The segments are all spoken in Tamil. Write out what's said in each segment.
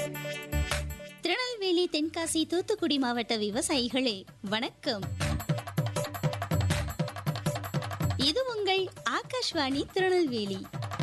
திருநெல்வேலி தென்காசி தூத்துக்குடி மாவட்ட விவசாயிகளே வணக்கம் இது உங்கள் ஆகாஷ்வாணி திருநெல்வேலி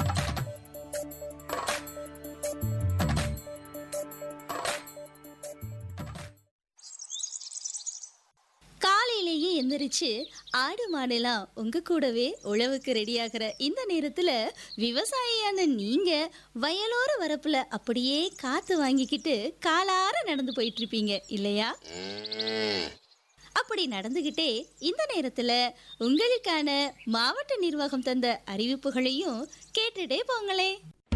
காலையிலேயே எந்திரிச்சு ஆடு மாடெல்லாம் உங்க கூடவே உழவுக்கு ரெடியாகிற இந்த நேரத்துல விவசாயியான நீங்க வயலோர வரப்புல அப்படியே காத்து வாங்கிக்கிட்டு காலார நடந்து போயிட்டு இருப்பீங்க இல்லையா அப்படி நடந்துகிட்டே இந்த நேரத்துல உங்களுக்கான மாவட்ட நிர்வாகம் தந்த அறிவிப்புகளையும் கேட்டுட்டே போங்களே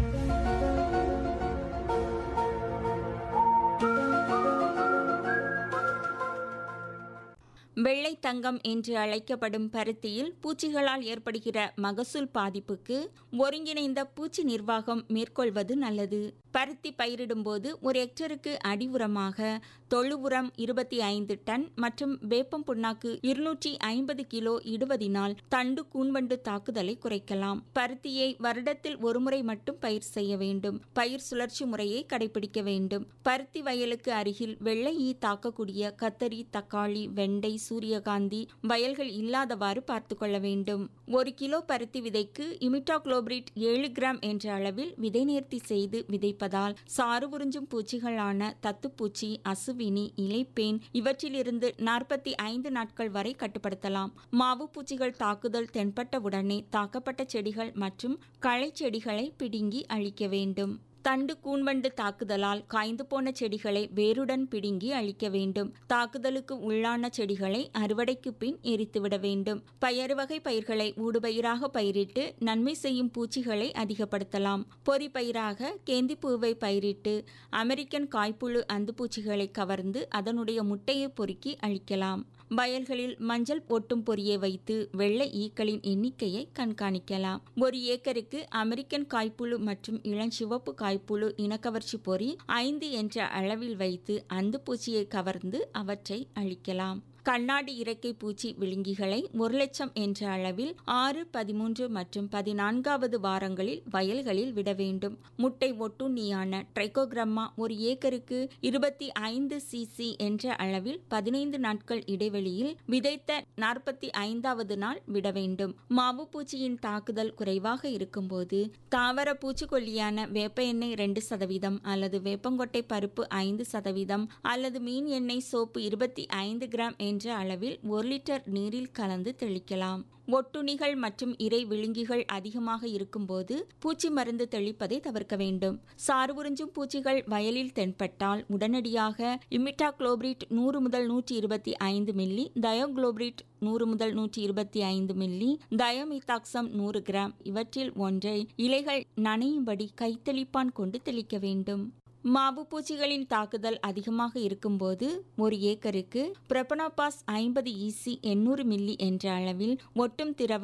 வெள்ளை தங்கம் என்று அழைக்கப்படும் பருத்தியில் பூச்சிகளால் ஏற்படுகிற மகசூல் பாதிப்புக்கு ஒருங்கிணைந்த பூச்சி நிர்வாகம் மேற்கொள்வது நல்லது பருத்தி பயிரிடும்போது ஒரு ஹெக்டருக்கு அடி உரமாக தொழு உரம் இருபத்தி ஐந்து டன் மற்றும் வேப்பம் புண்ணாக்கு இருநூற்றி ஐம்பது கிலோ இடுவதினால் தண்டு கூன்வண்டு தாக்குதலை குறைக்கலாம் பருத்தியை வருடத்தில் ஒருமுறை மட்டும் பயிர் செய்ய வேண்டும் பயிர் சுழற்சி முறையை கடைபிடிக்க வேண்டும் பருத்தி வயலுக்கு அருகில் வெள்ளை ஈ தாக்கக்கூடிய கத்தரி தக்காளி வெண்டை சூரியகாந்தி வயல்கள் இல்லாதவாறு பார்த்து கொள்ள வேண்டும் ஒரு கிலோ பருத்தி விதைக்கு இமிட்டாக்ளோபிரிட் ஏழு கிராம் என்ற அளவில் விதை நேர்த்தி செய்து விதைப்பதால் சாறு உறிஞ்சும் பூச்சிகளான தத்துப்பூச்சி அசுவினி இலைப்பேன் இவற்றிலிருந்து நாற்பத்தி ஐந்து நாட்கள் வரை கட்டுப்படுத்தலாம் மாவு பூச்சிகள் தாக்குதல் தென்பட்ட உடனே தாக்கப்பட்ட செடிகள் மற்றும் களை செடிகளை பிடுங்கி அழிக்க வேண்டும் தண்டு கூன்வண்டு தாக்குதலால் காய்ந்து போன செடிகளை வேருடன் பிடுங்கி அழிக்க வேண்டும் தாக்குதலுக்கு உள்ளான செடிகளை அறுவடைக்கு பின் எரித்துவிட வேண்டும் பயறு வகை பயிர்களை ஊடுபயிராக பயிரிட்டு நன்மை செய்யும் பூச்சிகளை அதிகப்படுத்தலாம் பொறி பயிராக கேந்திப்பூவை பயிரிட்டு அமெரிக்கன் காய்ப்புழு அந்துப்பூச்சிகளை கவர்ந்து அதனுடைய முட்டையை பொறுக்கி அழிக்கலாம் வயல்களில் மஞ்சள் ஒட்டும் பொறியை வைத்து வெள்ளை ஈக்களின் எண்ணிக்கையை கண்காணிக்கலாம் ஒரு ஏக்கருக்கு அமெரிக்கன் காய்ப்புழு மற்றும் இளஞ்சிவப்பு காய்ப்புழு இனக்கவர்ச்சி பொறி ஐந்து என்ற அளவில் வைத்து அந்த பூச்சியை கவர்ந்து அவற்றை அழிக்கலாம் கண்ணாடி இறக்கை பூச்சி விழுங்கிகளை ஒரு லட்சம் என்ற அளவில் ஆறு பதிமூன்று மற்றும் பதினான்காவது வாரங்களில் வயல்களில் விட வேண்டும் முட்டை ஒட்டுண்ணியான ட்ரைகோகிரம்மா ஒரு ஏக்கருக்கு இருபத்தி ஐந்து சிசி என்ற அளவில் பதினைந்து நாட்கள் இடைவெளியில் விதைத்த நாற்பத்தி ஐந்தாவது நாள் விட வேண்டும் மாவு பூச்சியின் தாக்குதல் குறைவாக இருக்கும்போது தாவர பூச்சிக்கொல்லியான வேப்ப எண்ணெய் ரெண்டு சதவீதம் அல்லது வேப்பங்கொட்டை பருப்பு ஐந்து சதவீதம் அல்லது மீன் எண்ணெய் சோப்பு இருபத்தி ஐந்து கிராம் என்ற அளவில் ஒரு லிட்டர் நீரில் கலந்து தெளிக்கலாம் ஒட்டுணிகள் மற்றும் இறை விழுங்கிகள் அதிகமாக இருக்கும்போது பூச்சி மருந்து தெளிப்பதை தவிர்க்க வேண்டும் சாறு உறிஞ்சும் பூச்சிகள் வயலில் தென்பட்டால் உடனடியாக இமிட்டாக்ளோபிரிட் நூறு முதல் நூற்றி இருபத்தி ஐந்து மில்லி தயோக்ளோபிரிட் நூறு முதல் நூற்றி இருபத்தி ஐந்து மில்லி தயோமித்தாக்சம் நூறு கிராம் இவற்றில் ஒன்றை இலைகள் நனையும்படி கைத்தெளிப்பான் கொண்டு தெளிக்க வேண்டும் மாவு பூச்சிகளின் தாக்குதல் அதிகமாக இருக்கும்போது ஒரு ஏக்கருக்கு பிரபனோபாஸ் ஐம்பது ஈசி எண்ணூறு மில்லி என்ற அளவில் ஒட்டும் திரவ